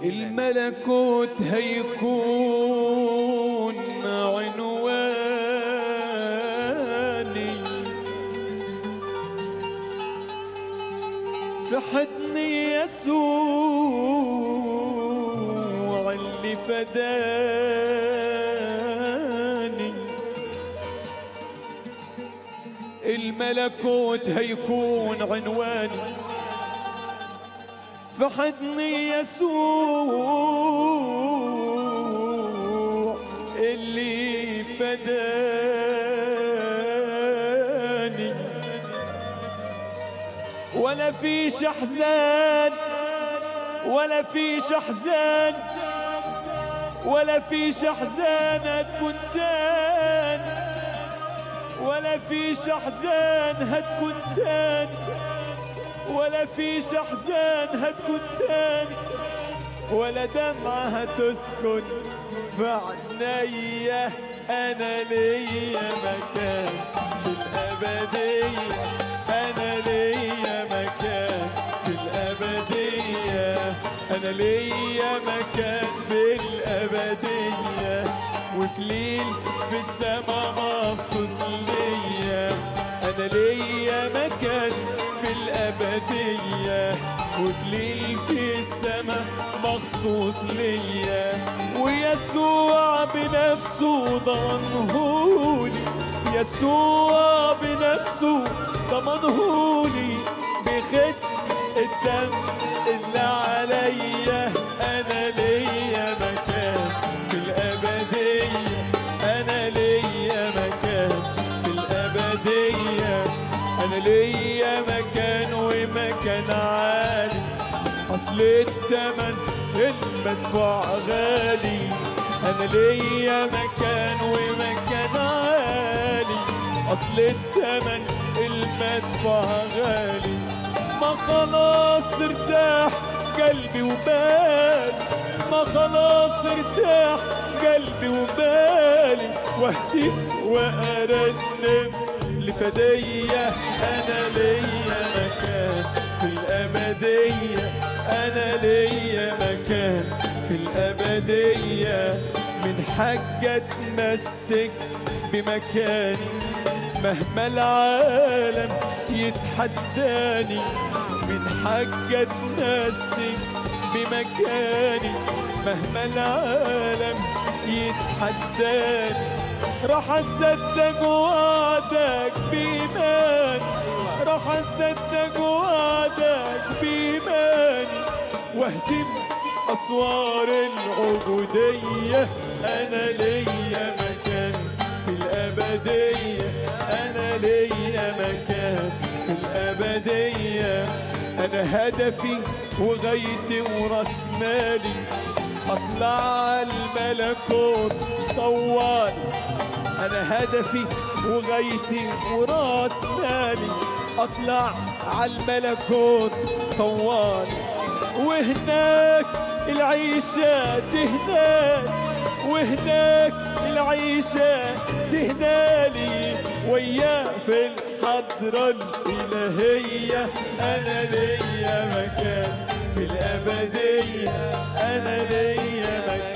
الملكوت هيكون عنواني في حضني يسوع اللي فداني الملكوت هيكون عنواني في حضني يسوع اللي فداني ولا فيش احزان ولا فيش احزان ولا فيش احزان هتكون تاني ولا فيش احزان هتكون تاني ولا فيش احزان هتكون تاني ولا دمعة هتسكن في عينيا انا ليا مكان في الابدية انا ليا مكان في الابدية انا ليا مكان في الابدية وكليل في السما مخصوص ليا انا ليا مكان في الأبدية وكليل في السماء مخصوص ليا ويسوع بنفسه ضمنهولي يسوع بنفسه ضمنهولي بخد الدم اللي عليا أنا ليا مكان في الأبدية أنا ليا مكان في الأبدية أنا ليا مكان ومكان عالي أصل التمن المدفوع غالي أنا ليا مكان ومكان عالي أصل التمن المدفوع غالي ما خلاص ارتاح قلبي وبالي ما خلاص ارتاح قلبي وبالي واهتف وارنم لفدية أنا ليا مكان في الأبدية أنا ليا مكان في الأبدية من حاجة أتمسك بمكاني مهما العالم يتحداني من حاجة أتمسك بمكاني مهما العالم يتحداني راح اصدق وعدك بإيماني راح اصدق وعدك بإيماني واهدم أسوار العبودية أنا ليا مكان في الأبدية أنا ليا مكان في الأبدية أنا هدفي وغايتي وراس مالي أطلع الملكوت طوالي أنا هدفي وغايتي وراس مالي أطلع على الملكوت طوالي وهناك العيشة تهنالي وهناك العيشة تهنالي وياه في الحضرة الإلهية أنا ليا مكان في الأبدية أنا ليا مكان